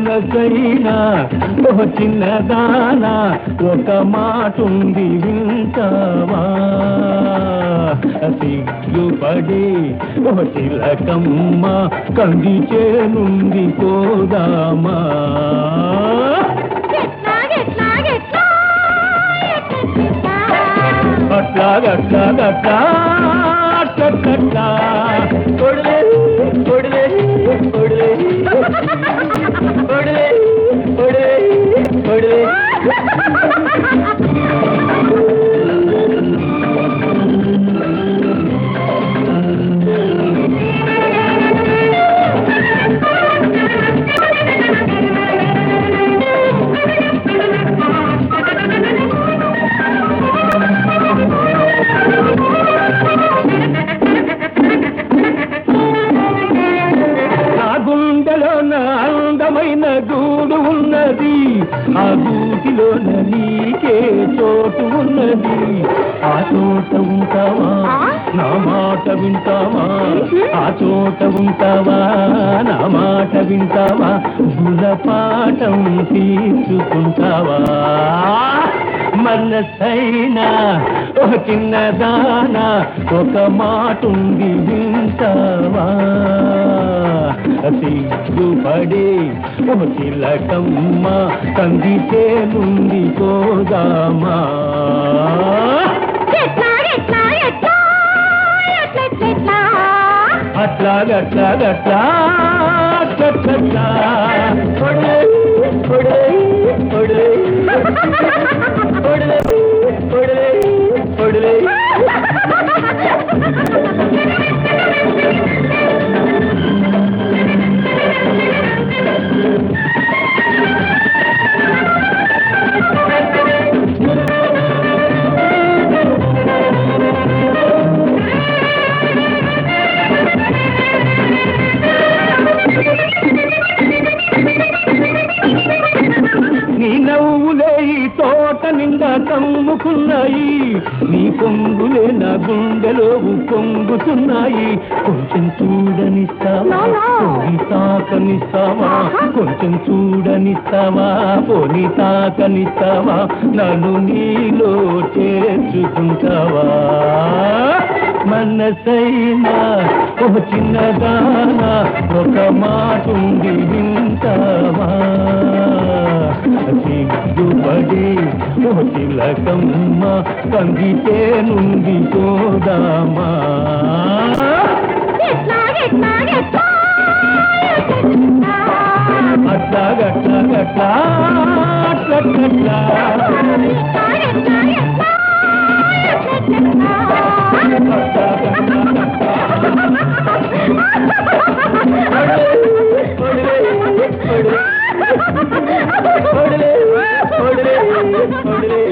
మనసైనా ఓ చిన్నదానా ఒక మాటుంది వింటావా సిగ్గుపడి ఓ చిలకమ్మ కంది చేనుంది పోదామా ఎట్లా ఎట్లా ఎట్లా ఎట్లా అట్లా అట్లా అట్లా అట్లా కొడలే కొడలే కొడలే కొడలే కొడలే కొడలే నా గుండెలోన అందమైన గూడు ఉన్నది ఆ గూటిలోన నీకే చోటు ఉన్నది ఆ చోట ఉంటావా నా మాట వింటావా ఆ చోట ఉంటావా నా మాట వింటావా గుణపాఠం తీసుకుంటావా మనసైనా ఒక చిన్నదానా ఒక మాటుంది వింటావా సిగ్గుపడి ఓ చిలకమ్మ కందితే నుండి పోదామా ఎట్లా ఎట్లా ఎట్లా ఎట్లా ఎట్లా అట్లా గట్లా గట్లా అట్లా కొడలే కొడలే కొడలే కొడలే కొడలే కొడలే నీ నవ్వులే ఈ తోట నిండా కమ్ముకున్నాయి నీ పొంగులే నా గుండెలో పొంగుతున్నాయి కొంచెం చూడనిస్తావా పోని తాకనిస్తావా కొంచెం చూడనిస్తావా పోని తాకనిస్తావా నన్ను నీలో చేర్చుకుంటావా మనసైనా ఒక చిన్నదానా ఒక మాటుంది వింటావా సిగ్గుపడి ఓ తిలకమ్మ కందితే నుండి పోదామా ఎట్లా ఎట్లా ఎట్లా అట్లా గట్లా గట్లా అట్లా గట్లా అట్లా గట్లా కొడలే కొడలే కొడలే కొడలే కొడలే